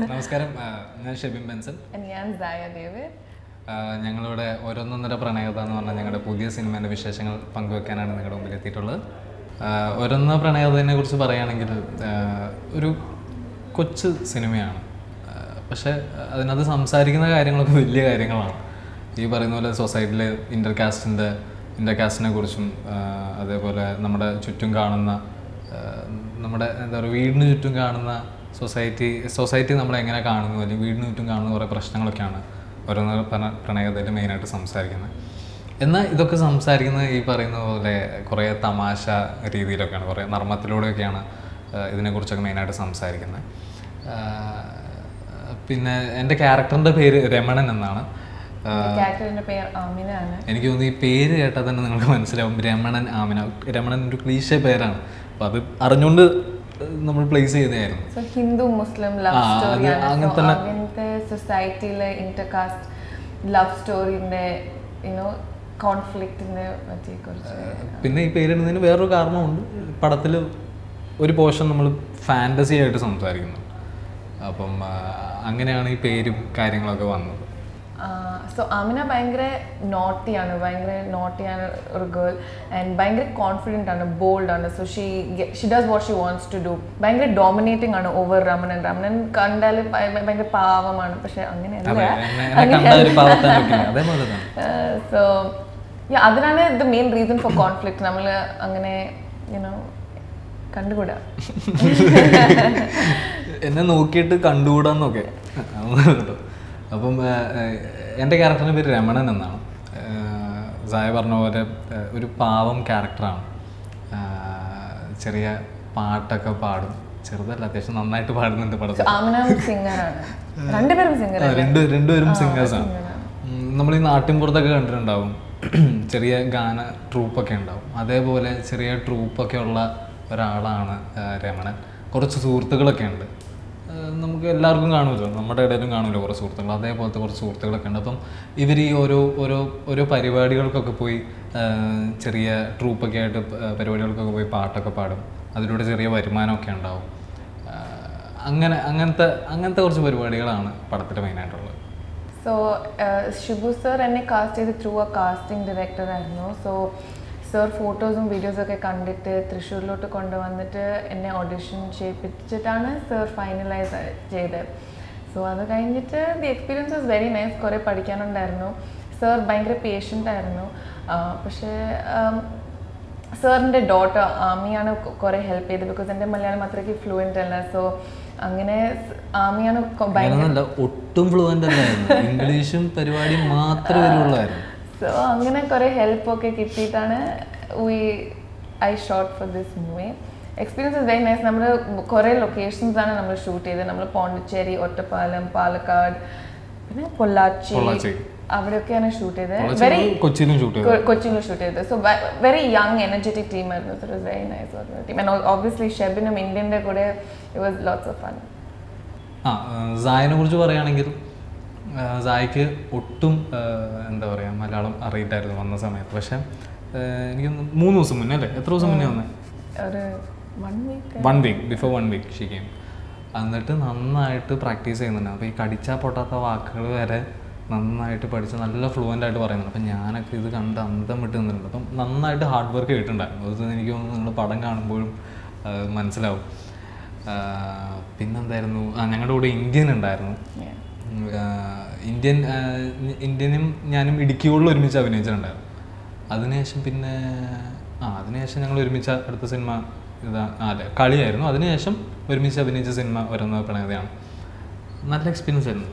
നമസ്കാരം ആ, ഞാൻ ഷെബിൻ ബെൻസൺ ഞാൻ സായ ഡേവിഡ് ആ, ഞങ്ങളിവിടെ ഓരോന്നൊന്നര പ്രണയകഥ എന്ന് പറഞ്ഞാൽ ഞങ്ങളുടെ പുതിയ സിനിമേൻ്റെ വിശേഷങ്ങൾ പങ്കുവെക്കാനാണ് നിങ്ങളുടെ മുമ്പിൽ എത്തിയിട്ടുള്ളത് ആ, ഒരൊന്ന പ്രണയകഥയെ കുറിച്ച് പറയുകയാണെങ്കിൽ ആ, ഒരു കൊച്ചു സിനിമയാണ് ആ, പക്ഷേ അതിനകത്ത് സംസാരിക്കുന്ന കാര്യങ്ങളൊക്കെ വലിയ കാര്യങ്ങളാണ് ഈ പറയുന്ന പോലെ സൊസൈറ്റിയിലെ ഇൻ്റർകാസ്റ്റിൻ്റെ ഇൻ്റർകാസ്റ്റിനെ കുറിച്ചും ആ, അതേപോലെ നമ്മുടെ ചുറ്റും കാണുന്ന ആ, നമ്മുടെ എന്താ പറയുക വീടിന് ചുറ്റും കാണുന്ന സൊസൈറ്റി സൊസൈറ്റി നമ്മളെ എങ്ങനെ കാണുന്നു അല്ലെങ്കിൽ വീടിന് ചുറ്റും കാണുന്ന കുറേ പ്രശ്നങ്ങളൊക്കെയാണ് ഓരോന്ന് പ്രണ പ്രണയകഥയിൽ മെയിനായിട്ട് സംസാരിക്കുന്നത് എന്നാൽ ഇതൊക്കെ സംസാരിക്കുന്നത് ഈ പറയുന്ന പോലെ കുറേ തമാശ രീതിയിലൊക്കെയാണ് കുറേ നർമ്മത്തിലൂടെയൊക്കെയാണ് ആ, ഇതിനെക്കുറിച്ചൊക്കെ മെയിനായിട്ട് സംസാരിക്കുന്നത് ആ, പിന്നെ എൻ്റെ ക്യാരക്ടറിൻ്റെ പേര് രമണൻ എന്നാണ് ആ, ക്യാരക്ടറിന്റെ പേര് ആമിനാണ് എനിക്ക് തോന്നുന്നു ഈ പേര് കേട്ടാൽ തന്നെ നിങ്ങൾക്ക് മനസ്സിലാവും രമണൻ ആമിന രമണൻ ഒരു ക്ലീശ പേരാണ് അപ്പം അത് അറിഞ്ഞുകൊണ്ട് നമ്മൾ പ്ലേസ് ചെയ്തതായിരുന്നു സോ ഹിന്ദു മുസ്ലിം ലവ് ആ, അത് സ്റ്റോറിയാണ് അങ്ങനെ സോ തന്നെ- അങ്ങനത്തെ സൊസൈറ്റിയിലെ ഇന്റർകാസ്റ്റ് ലവ് സ്റ്റോറിന്റെ യുനോ കോൺഫ്ലിക്റ്റിനെ പറ്റി കുറിച്ച് പിന്നെ ഈ പേരിടുന്നതിന് വേറൊരു കാരണമുണ്ട് പടത്തിൽ ഒരു പോർഷൻ നമ്മൾ ഫാൻറ്റസി ആയിട്ട് സംസാരിക്കുന്നു അപ്പം ആ, അങ്ങനെയാണ് ഈ പേരും കാര്യങ്ങളൊക്കെ വന്നത് സോ ആമിന ഭയങ്കര നോട്ടിയാണ് ഭയങ്കര നോട്ടിയാണ് ഒരു ഗേൾ ആൻഡ് ഭയങ്കര കോൺഫിഡൻ്റ് ആണ് ബോൾഡ് ആണ് so she she does what she wants to do ഭയങ്കര ഡോമിനേറ്റിംഗ് ആണ് ഓവർ രമണൻ രമണൻ കണ്ടാൽ ഭയങ്കര പാവമാണ് പക്ഷെ അതെ അങ്ങനെയല്ല എന്നെ എന്നെ കണ്ട ഒരു പാവത്താൻ വെക്കില്ല അതേപോലെ തന്നെ സോ അതിനാണ് the main reason for conflict നമ്മൾ അങ്ങനെ യുനോ കണ്ടുകൂടാ എന്നെ നോക്കിയിട്ട് കണ്ടുകൂടാന്നൊക്കെ അതൊന്നും കേട്ടോ അപ്പം ആ, ആ, എൻ്റെ ക്യാരക്ടറിൻ്റെ പേര് രമണൻ എന്നാണ് ആ, സായ പറഞ്ഞ പോലെ ആ, ഒരു പാവം ക്യാരക്ടറാണ് ആ, ചെറിയ പാട്ടൊക്കെ പാടും ചെറുതല്ല അത്യാവശ്യം നന്നായിട്ട് പാടുന്നുണ്ട് പടത്തിൽ ആമിന സിംഗറാണ് രണ്ടുപേരും സിംഗർ ആ, രണ്ട് രണ്ടുപേരും സിംഗേഴ്സാണ് നമ്മൾ ഈ നാട്ടിൻപുറത്തൊക്കെ കണ്ടിട്ടുണ്ടാവും ചെറിയ ഗാന ട്രൂപ്പൊക്കെ ഉണ്ടാവും അതേപോലെ ചെറിയ ട്രൂപ്പൊക്കെ ഉള്ള ഒരാളാണ് ആ, രമണൻ കുറച്ച് സുഹൃത്തുക്കളൊക്കെ ഉണ്ട് ആ, നമുക്ക് എല്ലാവർക്കും കാണുമല്ലോ നമ്മുടെ ഇടയിലും കാണുമല്ലോ കുറച്ച് സുഹൃത്തുക്കൾ അതേപോലത്തെ കുറച്ച് സുഹൃത്തുക്കളൊക്കെ ഉണ്ട് അപ്പം ഇവർ ഈ ഓരോ ഓരോ ഓരോ പരിപാടികൾക്കൊക്കെ പോയി ആ, ചെറിയ ട്രൂപ്പൊക്കെ ആയിട്ട് പ- പരിപാടികൾക്കൊക്കെ പോയി പാട്ടൊക്കെ പാടും അതിലൂടെ ചെറിയ വരുമാനമൊക്കെ ഉണ്ടാവും ആ, അങ്ങനെ അങ്ങനത്തെ അങ്ങനത്തെ കുറച്ച് പരിപാടികളാണ് പടത്തിൽ മെയിനായിട്ടുള്ളത് സോ ഷിബു സർ എന്നെ കാസ്റ്റ് ചെയ്ത് ത്രൂ എ കാസ്റ്റിംഗ് ഡയറക്ടർ ആയിരുന്നു സോ സർ ഫോട്ടോസും വീഡിയോസും ഒക്കെ കണ്ടിട്ട് തൃശ്ശൂരിലോട്ട് കൊണ്ടുവന്നിട്ട് എന്നെ ഓഡിഷൻ ചെയ്യിപ്പിച്ചിട്ടാണ് സർ ഫൈനലൈസ് ചെയ്തത് സോ അത് കഴിഞ്ഞിട്ട് the experience was very nice കുറേ പഠിക്കാനുണ്ടായിരുന്നു സർ ഭയങ്കര പേഷ്യൻ്റ് ആയിരുന്നു ആ, പക്ഷേ സാറിൻ്റെ ഡോട്ടർ ആമിയാണ് കൊ- കുറേ ഹെൽപ്പ് ചെയ്തത് ബിക്കോസ് എൻ്റെ മലയാളം അത്രയ്ക്ക് ഫ്ലുവൻ്റ് അല്ല സോ അങ്ങനെ സ് ആമിയാണ് കൊ- ഭയങ്കര അങ്ങനെയൊന്നുമല്ല ഒട്ടും ഫ്ലുവൻ്റ് അല്ലായിരുന്നു ഇംഗ്ലീഷും പരിപാടി മാത്രമേ വരുള്ളായിരുന്നു സോ അങ്ങനെ കുറേ ഹെൽപ്പൊക്കെ കിട്ടിയിട്ടാണ് we I shot for this movie experience very nice നമ്മൾ കുറേ ലൊക്കേഷൻസ് ആണ് നമ്മൾ ഷൂട്ട് ചെയ്തത് നമ്മൾ പോണ്ടിച്ചേരി ഒറ്റപ്പാലം പാലക്കാട് പിന്നെ പൊള്ളാച്ചി പൊള്ളാച്ചി. അവിടെയൊക്കെയാണ് ഷൂട്ട് ചെയ്തത് പൊള്ളാച്ചി വെരി നമ്മള് കൊച്ചിയിലും ഷൂട്ട് ചെയ്തു കൊച്ചിയിൽ ഷൂട്ട് ചെയ്തത് so very young energetic team ആയിരുന്നു so it was very nice team and obviously ഷെബിനും ഇന്ത്യൻ്റെ കൂടെ it was lots of fun ആ സായിനെ കുറിച്ച് പറയുകയാണെങ്കിൽ ആ, സായിക്ക് ഒട്ടും ആ, എന്താ പറയുക മലയാളം അറിയില്ലായിരുന്നു വന്ന സമയത്ത് പക്ഷെ ആ, എനിക്ക് തോന്നുന്നു മൂന്ന് ദിവസം മുന്നേ അല്ലേ എത്ര ദിവസം മുന്നേ വന്നേ ഒരു one week one week before one week she came എന്നിട്ട് നന്നായിട്ട് പ്രാക്ടീസ് ചെയ്യുന്നുണ്ട് അപ്പോൾ ഈ കടിച്ചാൽ പൊട്ടാത്ത വാക്കുകൾ വരെ നന്നായിട്ട് പഠിച്ച് നല്ല ഫ്ലുവൻ്റ് ആയിട്ട് പറയുന്നുണ്ട് അപ്പം ഞാനൊക്കെ ഇത് കണ്ട് അന്തം വിട്ട് നിന്നിട്ടുണ്ട് അപ്പം നന്നായിട്ട് ഹാർഡ് വർക്ക് ചെയ്തിട്ടുണ്ടായിരുന്നു അത് എനിക്ക് തോന്നുന്നു നിങ്ങൾ പടം കാണുമ്പോഴും ആ, മനസ്സിലാവും ആ, പിന്നെന്തായിരുന്നു ആ ഞങ്ങളുടെ കൂടെ ഇന്ത്യൻ ഉണ്ടായിരുന്നു ഉം, ആ, ഇന്ത്യൻ ആ, ഇന്ത്യനും ഞാനും ഇടുക്കിയോളിൽ ഒരുമിച്ച് അഭിനയിച്ചിട്ടുണ്ടായിരുന്നു അതിനുശേഷം പിന്നെ ആ അതിനുശേഷം ഞങ്ങൾ ഒരുമിച്ച് അടുത്ത സിനിമ ഇതാ ആ, അല്ല കളിയായിരുന്നു അതിനുശേഷം ഒരുമിച്ച് അഭിനയിച്ച സിനിമ വരുന്ന പ്രണയതയാണ് നല്ല എക്സ്പീരിയൻസ് ആയിരുന്നു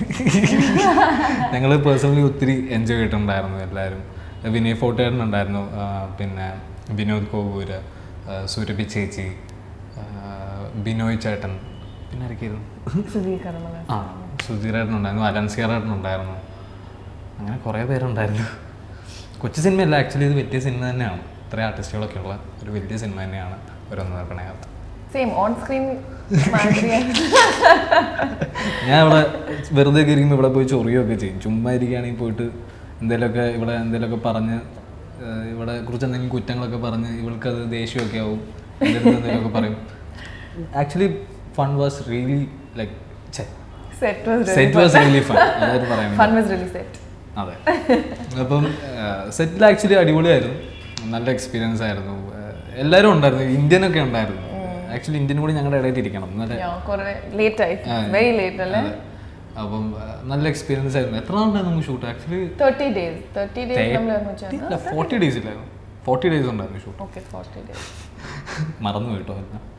ഞങ്ങൾ പേഴ്സണലി ഒത്തിരി എൻജോയ് ചെയ്തിട്ടുണ്ടായിരുന്നു എല്ലാവരും വിനയ് ഫോട്ടേട്ടൻ ഉണ്ടായിരുന്നു ആ, പിന്നെ വിനോദ് കോവൂര് ആ, സുരഭി ചേച്ചി ആ, ബിനോയ് ചേട്ടൻ പിന്നെ ആരൊക്കെയായിരുന്നു സുധീർ കർമ്മല ആ സുധീരേട്ടൻ ഉണ്ടായിരുന്നു അലൻസിയറേട്ടൻ ഉണ്ടായിരുന്നു അങ്ങനെ കുറേ പേരുണ്ടായിരുന്നു കൊച്ചു സിനിമയല്ല ആക്ച്വലി ഇത് വലിയ സിനിമ തന്നെയാണ് ഇത്രയും ആർട്ടിസ്റ്റുകളൊക്കെ ഉള്ള ഒരു വലിയ സിനിമ തന്നെയാണ് ഒരു പ്രണയകത്ത് സെയിം ഓൺ സ്ക്രീൻ മാതിരിയാണ് ഞാൻ ഇവിടെ വെറുതെ ഒക്കെ ഇരിക്കുമ്പോൾ ഇവിടെ പോയി ചൊറിയൊക്കെ ചെയ്യും ചുമ്മാ ഇരിക്കുകയാണെങ്കിൽ പോയിട്ട് എന്തെങ്കിലുമൊക്കെ ഇവിടെ എന്തെങ്കിലുമൊക്കെ പറഞ്ഞ് ഏഹ് ഇവിടെ കുറിച്ച് എന്തെങ്കിലും കുറ്റങ്ങളൊക്കെ പറഞ്ഞ് ഇവൾക്കത് ദേഷ്യമൊക്കെ ആവും എൻ്റെ അടുത്ത് എന്തെങ്കിലുമൊക്കെ പറയും actually fun was really like ഛെ set was set was really fun അതായത് പറയാൻ ഫൺ വാസ് റിയലി സെറ്റ് അതെ അപ്പം സെറ്റിൽ ആക്ച്വലി അടിപൊളിയായിരുന്നു നല്ല എക്സ്പീരിയൻസ് ആയിരുന്നു ആഹ് എല്ലാവരും ഉണ്ടായിരുന്നു ഇന്ത്യൻ ഒക്കെ ഉണ്ടായിരുന്നു ആക്ച്വലി ഇന്ത്യൻ കൂടി ഞങ്ങളുടെ ഇടയിൽ ഇരിക്കണം നല്ല കുറെ ലേറ്റ് ആയി വെരി ലേറ്റ് അല്ലേ അതെ. അപ്പം ആഹ് നല്ല എക്സ്പീരിയൻസ് ആയിരുന്നു എത്ര നാളുണ്ടായിരുന്നു നമുക്ക് shoot actually thirty days thirty days നമ്മൾ ഒരുമിച്ചാണ് ഫോർട്ടി ഡേയ്സ് ഇല്ലായിരുന്നു ഫോർട്ടി ഡേയ്സ് ഉണ്ടായിരുന്നു ഷൂട്ട് ഓക്കെ ഫോർട്ടി ഡേയ്സ് മറന്നു കേട്ടോ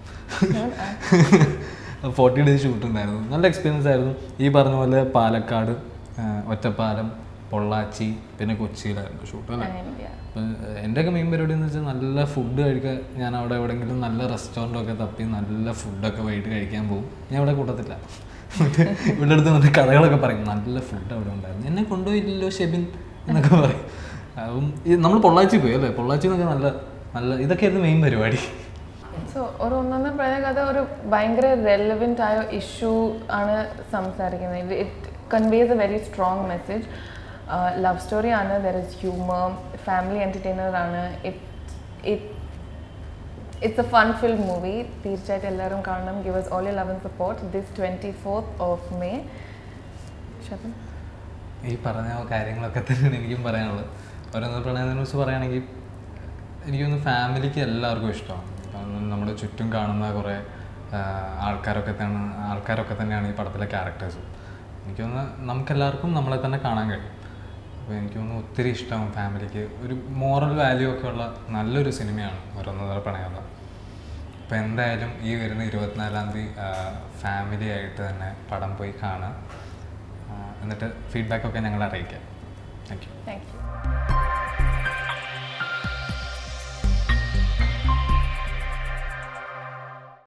ഫോർട്ടി ഡേയ്സ് ഷൂട്ട് ഉണ്ടായിരുന്നു നല്ല എക്സ്പീരിയൻസ് ആയിരുന്നു ഈ പറഞ്ഞ പോലെ പാലക്കാട് ആഹ് ഒറ്റപ്പാലം പൊള്ളാച്ചി പിന്നെ കൊച്ചിയിലായിരുന്നു ഷൂട്ട് അല്ലേ അപ്പം എൻ്റെയൊക്കെ മെയിൻ പരിപാടി എന്ന് വെച്ചാൽ നല്ല ഫുഡ് കഴിക്കാൻ ഞാൻ അവിടെ എവിടെയെങ്കിലും നല്ല റെസ്റ്റോറൻ്റ് തപ്പി നല്ല ഫുഡൊക്കെ വൈകിട്ട് കഴിക്കാൻ പോകും ഞാൻ അവിടെ കൂട്ടത്തില്ല ഇവിടെ അടുത്ത് വന്നിട്ട് കഥകളൊക്കെ പറയും നല്ല ഫുഡ് അവിടെ ഉണ്ടായിരുന്നു എന്നെ കൊണ്ടുപോയില്ലല്ലോ ഷെബിൻ എന്നൊക്കെ പറയും അപ്പം ഈ നമ്മൾ പൊള്ളാച്ചി പോയി അല്ലേ പൊള്ളാച്ചി എന്നൊക്കെ നല്ല നല്ല ഇതൊക്കെയായിരുന്നു മെയിൻ പരിപാടി സോ ഒരു ഒന്നൊന്നും പറഞ്ഞ കഥ ഒരു ഭയങ്കര റെലവെൻ്റ് ആയ ഇഷ്യൂ ആണ് സംസാരിക്കുന്നത് it conveys a very strong message love story ആണ് there is humour family entertainer ആണ് it it it's a fun film movie തീർച്ചയായിട്ടും എല്ലാവരും കാണണം give us all you love and support this twenty fourth of May Shaban ഈ പറഞ്ഞ കാര്യങ്ങളൊക്കെ തന്നെയാണ് എനിക്കും പറയാനുള്ളത് ഓരോന്ന് പ്രണയത്തിനെ കുറിച്ച് പറയുകയാണെങ്കിൽ എനിക്കൊന്ന് ഫാമിലിക്ക് എല്ലാവർക്കും ഇഷ്ടമാണ് കാരണം നമ്മുടെ ചുറ്റും കാണുന്ന കുറേ ആൾക്കാരൊക്കെ തന്നെ ആൾക്കാരൊക്കെ തന്നെയാണ് ഈ പടത്തിലെ ക്യാരക്ടേഴ്സും എനിക്കൊന്ന് നമുക്കെല്ലാവർക്കും നമ്മളെ തന്നെ കാണാൻ കഴിയും അപ്പോൾ എനിക്കൊന്ന് ഒത്തിരി ഇഷ്ടമാവും ഫാമിലിക്ക് ഒരു മോറൽ വാല്യൂ ഒക്കെ ഉള്ള നല്ലൊരു സിനിമയാണ് ഓരോന്നര പ്രണയത അപ്പോൾ എന്തായാലും ഈ വരുന്ന ഇരുപത്തിനാലാം തീയതി ഫാമിലി ആയിട്ട് തന്നെ പടം പോയി കാണാം ആ, എന്നിട്ട് ഫീഡ്ബാക്ക് ഒക്കെ ഞങ്ങളെ അറിയിക്കാം താങ്ക് യു താങ്ക് യു